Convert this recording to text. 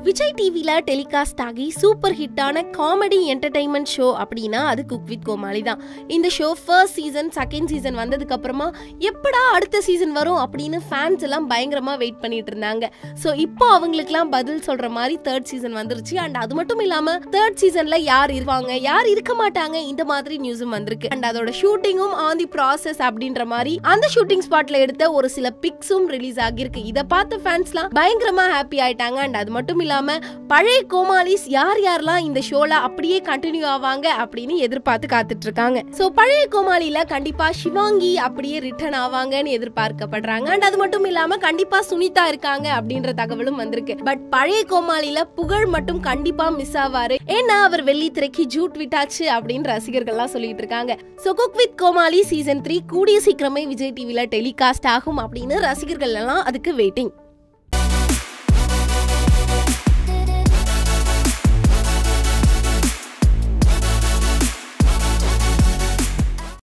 விஜய் டிவில டெலிகாஸ்ட் ஆகி சூப்பர் ஹிட்டான காமெடி என்டர்டைன்மெண்ட் ஷோ அப்படின்னா அது குக் வித் கோமாளி தான் இந்த show first season second season வந்ததுக்கு அப்புறமா எப்படா அடுத்த சீசன் வரும் அப்படின்னு ஃபேன்ஸ் எல்லாம் பயங்கரமா வெயிட் பண்ணிட்டு இருந்தாங்க ஸோ இப்போ அவங்களுக்குலாம் பதில் சொல்ற மாதிரி தேர்ட் சீசன் வந்துருச்சு அண்ட் அது மட்டும் இல்லாம தேர்ட் சீசன்ல யார் இருப்பாங்க யார் இருக்க மாட்டாங்க இந்த மாதிரி நியூஸும் வந்திருக்கு அண்ட் அதோட ஷூட்டிங்கும் ஆன் தி ப்ராசஸ் அப்படின்ற மாதிரி அந்த ஷூட்டிங் ஸ்பாட்ல எடுத்த ஒரு சில பிக்ஸும் ரிலீஸ் ஆகியிருக்கு இதை பார்த்த ஃபேன்ஸ்லாம் பயங்கரமா ஹாப்பி ஆயிட்டாங்க அண்ட் அது மட்டும் இல்லாம பழைய கோமாளிஸ் யார் யாரெல்லாம் இந்த ஷோல அப்படியே கண்டினியூ ஆவாங்க அப்படின்னு எதிர்பார்த்து காத்துட்டு இருக்காங்க சோ பழைய கோமாளில கண்டிப்பா சிவாங்கி அப்படியே ரிட்டர்ன் ஆவாங்கன்னு எதிர்பார்க்கப்படுறாங்க அண்ட் அது மட்டும் இல்லாம கண்டிப்பா சுனிதா இருக்காங்க அப்படின்ற தகவலும் வந்திருக்கு பட் பழைய கோமாளில புகழ் மட்டும் கண்டிப்பா மிஸ் ஆவாரு ஏன்னா அவர் வெள்ளித்திரைக்கு ஜூட் விட்டாச்சு அப்படின்னு ரசிகர்கள்லாம் சொல்லிட்டு இருக்காங்க so cook with Komali season three கூடிய சீக்கிரமே விஜய் டிவில டெலிகாஸ்ட் ஆகும் அப்படின்னு ரசிகர்கள் எல்லாம் அதுக்கு வெயிட்டிங்